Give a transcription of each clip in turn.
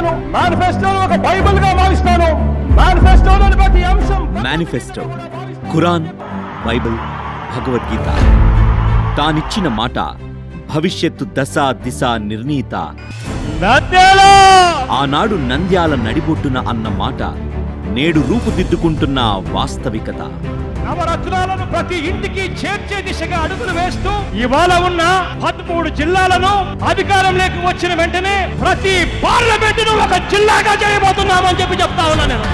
భావిస్తాను మేనిఫెస్టోను ఒక బైబిల్ గా భావిస్తాను మేనిఫెస్టోలోని ప్రతి అంశం మేనిఫెస్టో ఖురాన్ బైబిల్ భగవద్గీత తానిచ్చిన మాట భవిష్యత్తు దశ దిశ నిర్ణీత నంద్యాల ఆనాడు నంద్యాల నడిబొట్టున అన్న మాట నేడు రూపుదిద్దుకుంటున్న వాస్తవికత నవరత్నాలను ప్రతి ఇంటికి చేర్చే దిశగా అడుగులు వేస్తూ ఇవాళ ఉన్న పదమూడు జిల్లాలను అధికారంలోకి వచ్చిన వెంటనే ప్రతి పార్లమెంటును ఒక జిల్లాగా చేయబోతున్నామని చెప్పి చెప్తా ఉన్నా నేను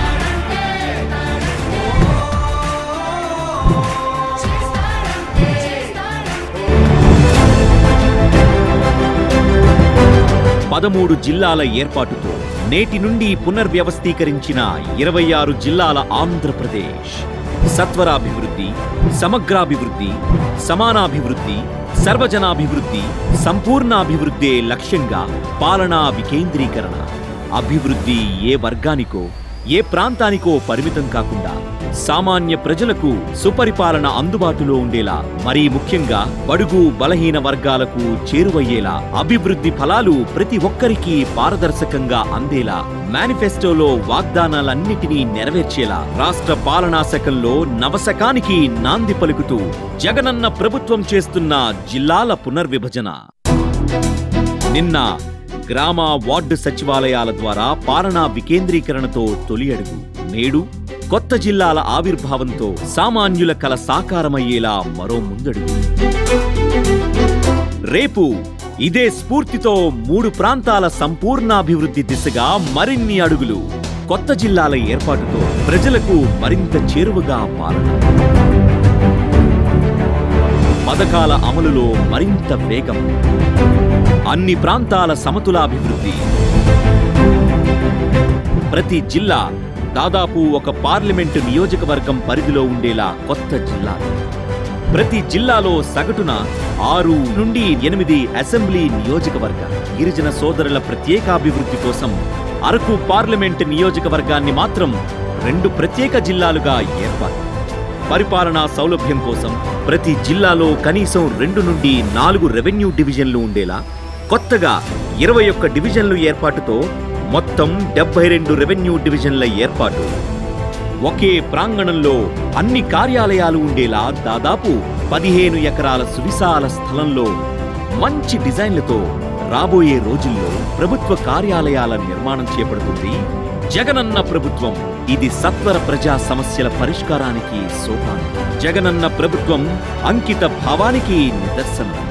పదమూడు జిల్లాల ఏర్పాటుతో నేటి నుండి పునర్వ్యవస్థీకరించిన ఇరవై ఆరు జిల్లాల ఆంధ్రప్రదేశ్ సత్వరాభివృద్ధి సమగ్రాభివృద్ధి సమానాభివృద్ధి సర్వజనాభివృద్ధి సంపూర్ణాభివృద్ధే లక్ష్యంగా పాలనా వికేంద్రీకరణ అభివృద్ధి ఏ వర్గానికో ఏ ప్రాంతానికో పరిమితం కాకుండా సామాన్య ప్రజలకు సుపరిపాలన అందుబాటులో ఉండేలా మరీ ముఖ్యంగా బడుగు బలహీన వర్గాలకు చేరువయ్యేలా అభివృద్ధి ఫలాలు ప్రతి ఒక్కరికి పారదర్శకంగా అందేలా మేనిఫెస్టోలో వాగ్దానాలన్నిటినీ నెరవేర్చేలా రాష్ట్ర పాలనా శకంలో నవశకానికి నాంది పలుకుతూ జగనన్న ప్రభుత్వం చేస్తున్న జిల్లాల పునర్విభజన నిన్న గ్రామ వార్డు సచివాలయాల ద్వారా పాలనా వికేంద్రీకరణతో తొలి అడుగు నేడు కొత్త జిల్లాల ఆవిర్భావంతో సామాన్యుల కల సాకారమయ్యేలా మరో ముందడుగు రేపు ఇదే స్ఫూర్తితో మూడు ప్రాంతాల సంపూర్ణాభివృద్ధి దిశగా మరిన్ని అడుగులు కొత్త జిల్లాల ఏర్పాటుతో ప్రజలకు మరింత చేరువగా పాలన పథకాల అమలులో మరింత వేగం అన్ని ప్రాంతాల సమతులాభివృద్ధి ప్రతి జిల్లా దాదాపు ఒక పార్లమెంటు నియోజకవర్గం పరిధిలో ఉండేలా కొత్త జిల్లాలు ప్రతి జిల్లాలో సగటున ఆరు నుండి ఎనిమిది అసెంబ్లీ నియోజకవర్గాలు గిరిజన సోదరుల ప్రత్యేకాభివృద్ధి కోసం అరకు పార్లమెంటు నియోజకవర్గాన్ని మాత్రం రెండు ప్రత్యేక జిల్లాలుగా ఏర్పాటు పరిపాలనా సౌలభ్యం కోసం ప్రతి జిల్లాలో కనీసం రెండు నుండి నాలుగు రెవెన్యూ డివిజన్లు ఉండేలా కొత్తగా ఇరవై ఒక్క డివిజన్లు ఏర్పాటుతో మొత్తం డెబ్బై రెండు రెవెన్యూ డివిజన్ల ఏర్పాటు ఒకే ప్రాంగణంలో అన్ని కార్యాలయాలు ఉండేలా దాదాపు పదిహేను ఎకరాల సువిశాల స్థలంలో మంచి డిజైన్లతో రాబోయే రోజుల్లో ప్రభుత్వ కార్యాలయాల నిర్మాణం చేపడుతుంది జగనన్న ప్రభుత్వం ఇది సత్వర ప్రజా సమస్యల పరిష్కారానికి సోపానం జగనన్న ప్రభుత్వం అంకిత భావానికి నిదర్శనం